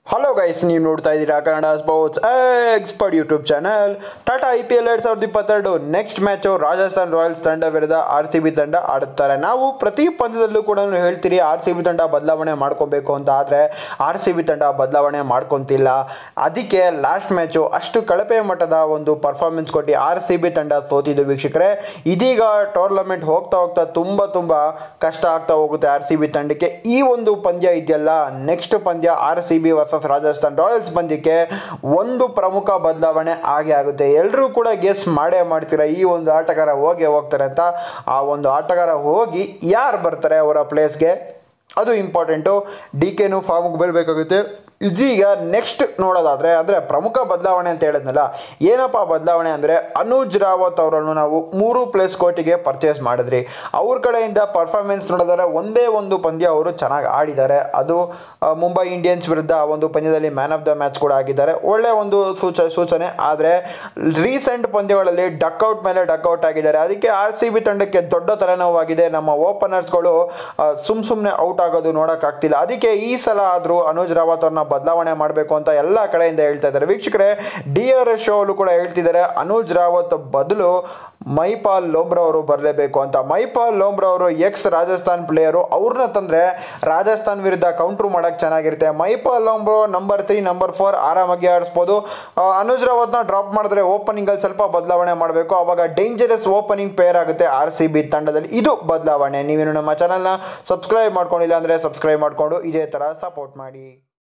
hello guys ನೀವು ನೋಡ್ತಾ ಇದ್ದೀರಾ Kannada sports expert YouTube channel Tata I P L ಎರಡು ಸಾವಿರದ ಇಪ್ಪತ್ತೆರಡು ನೆಕ್ಸ್ಟ್ ಮ್ಯಾಚು ರಾಜಸ್ಥಾನ್ ರಾಯಲ್ಸ್ ತಂಡ ವಿರುದ್ಧ ಆರ್ ಸಿ ಬಿ ತಂಡ ಆಡುತ್ತಾರೆ ನಾವು ಪ್ರತಿ ಪಂದ್ಯದಲ್ಲೂ ಕೂಡ ಹೇಳ್ತೀರಿ ಆರ್ ಸಿ ಬಿ ತಂಡ ಬದಲಾವಣೆ ಮಾಡ್ಕೊಬೇಕು ಅಂತ ಆದರೆ ಆರ್ ಸಿ ಬಿ ತಂಡ ಬದಲಾವಣೆ ಮಾಡ್ಕೊತಿಲ್ಲ ಅದಕ್ಕೆ ಲಾಸ್ಟ್ ಮ್ಯಾಚು ಅಷ್ಟು ಕಳಪೆ ಮಟ್ಟದ ಒಂದು ಪರ್ಫಾರ್ಮೆನ್ಸ್ ಕೊಟ್ಟು ಆರ್ ಸಿ ಬಿ ತಂಡ ಸೋತಿದ್ದು ವೀಕ್ಷಕರೇ ಇದೀಗ ಟೂರ್ನಮೆಂಟ್ ಹೋಗ್ತಾ ಹೋಗ್ತಾ ತುಂಬ ತುಂಬ ಕಷ್ಟ ಆಗ್ತಾ ಹೋಗುತ್ತೆ ಆರ್ ಸಿ ಬಿ ತಂಡಕ್ಕೆ ಈ ಒಂದು ಪಂದ್ಯ ಇದೆಯಲ್ಲ ನೆಕ್ಸ್ಟ್ ಪಂದ್ಯ R C B versus Rajasthan Royals ಪಂದ್ಯಕ್ಕೆ ಒಂದು ಪ್ರಮುಖ ಬದಲಾವಣೆ ಆಗೇ ಆಗುತ್ತೆ ಎಲ್ಲರೂ ಕೂಡ ಗೆಸ್ ಮಾಡೇ ಮಾಡ್ತೀರಾ ಈ ಒಂದು ಆಟಗಾರ ಹೋಗೇ ಹೋಗ್ತಾರೆ ಅಂತ ಆ ಒಂದು ಆಟಗಾರ ಹೋಗಿ ಯಾರು ಬರ್ತಾರೆ ಅವರ ಪ್ಲೇಸ್ಗೆ ಅದು ಇಂಪಾರ್ಟೆಂಟು ಡಿ ಕೆನು ಫಾರ್ಮ್ಗೆ ಬರಬೇಕಾಗುತ್ತೆ ಇದೀಗ ನೆಕ್ಸ್ಟ್ ನೋಡೋದಾದರೆ ಅಂದರೆ ಪ್ರಮುಖ ಬದಲಾವಣೆ ಅಂತ ಹೇಳಿದ್ನಲ್ಲ ಏನಪ್ಪ ಬದಲಾವಣೆ ಅಂದರೆ ಅನುಜ್ ರಾವತ್ ಅವರನ್ನು ನಾವು ಮೂರು ಪ್ಲೇಸ್ ಕೋಟಿಗೆ ಪರ್ಚೇಸ್ ಮಾಡಿದ್ರಿ ಅವ್ರ ಕಡೆಯಿಂದ ಪರ್ಫಾರ್ಮೆನ್ಸ್ ನೋಡಿದ್ರೆ ಒಂದೇ ಒಂದು ಪಂದ್ಯ ಅವರು ಚೆನ್ನಾಗಿ ಆಡಿದ್ದಾರೆ ಅದು ಆ, ಮುಂಬೈ ಇಂಡಿಯನ್ಸ್ ವಿರುದ್ಧ ಆ ಒಂದು ಪಂದ್ಯದಲ್ಲಿ ಮ್ಯಾನ್ ಆಫ್ ದ ಮ್ಯಾಚ್ ಕೂಡ ಆಗಿದ್ದಾರೆ ಒಳ್ಳೆಯ ಒಂದು ಸೂಚ ಸೂಚನೆ ಆದರೆ ರೀಸೆಂಟ್ ಪಂದ್ಯಗಳಲ್ಲಿ ಡಕ್ಔಟ್ ಮೇಲೆ ಡಕ್ಔಟ್ ಆಗಿದ್ದಾರೆ ಅದಕ್ಕೆ ಆರ್ ಸಿ ಬಿ ತಂಡಕ್ಕೆ ದೊಡ್ಡ ತಲೆನೋವಾಗಿದೆ ನಮ್ಮ ಓಪನರ್ಸ್ಗಳು ಸುಮ್ಮ ಸುಮ್ಮನೆ ಔಟ್ ಆಗೋದು ನೋಡೋಕ್ಕಾಗ್ತಿಲ್ಲ ಅದಕ್ಕೆ ಈ ಸಲ ಆದರೂ ಅನುಜ್ ರಾವತ್ ಅವ್ರನ್ನ ಬದಲಾವಣೆ ಮಾಡಬೇಕು ಅಂತ ಎಲ್ಲ ಕಡೆಯಿಂದ ಹೇಳ್ತಾ ಇದ್ದಾರೆ ವೀಕ್ಷಕರೇ ಡಿ ಆರ್ ಎಸ್ ಶೋ ಅಲ್ಲೂ ಕೂಡ ಹೇಳ್ತಿದ್ದಾರೆ ಅನುಜ್ ರಾವತ್ ಬದಲು ಮೈಪಾಲ್ ಲೋಮ್ರಾ ಅವರು ಬರಲೇಬೇಕು ಅಂತ ಮೈಪಾಲ್ ಲೋಮ್ರಾ ಅವರು ಎಕ್ಸ್ ರಾಜಸ್ಥಾನ್ ಪ್ಲೇಯರು ಅವ್ರನ್ನ ತಂದರೆ ರಾಜಸ್ಥಾನ್ ವಿರುದ್ಧ ಕೌಂಟ್ರು ಮಾಡೋಕ್ಕೆ ಚೆನ್ನಾಗಿರುತ್ತೆ Mahipal Lomror number three number four ಆರಾಮಾಗಿ ಆಡಿಸ್ಬೋದು ಆ, ಅನುಜ್ ರಾವತ್ನ ಡ್ರಾಪ್ ಮಾಡಿದ್ರೆ ಓಪನಿಂಗಲ್ಲಿ ಸ್ವಲ್ಪ ಬದಲಾವಣೆ ಮಾಡಬೇಕು ಆವಾಗ ಡೇಂಜರಸ್ ಓಪನಿಂಗ್ ಪೇರ್ ಆಗುತ್ತೆ ಆರ್ ಸಿ ಬಿ ತಂಡದಲ್ಲಿ ಇದು ಬದಲಾವಣೆ ನೀವೇನು ನಮ್ಮ ಚಾನಲ್ನ ಸಬ್ಸ್ಕ್ರೈಬ್ ಮಾಡ್ಕೊಂಡಿಲ್ಲ ಅಂದರೆ ಸಬ್ಸ್ಕ್ರೈಬ್ ಮಾಡಿಕೊಂಡು ಇದೇ ಥರ ಸಪೋರ್ಟ್ ಮಾಡಿ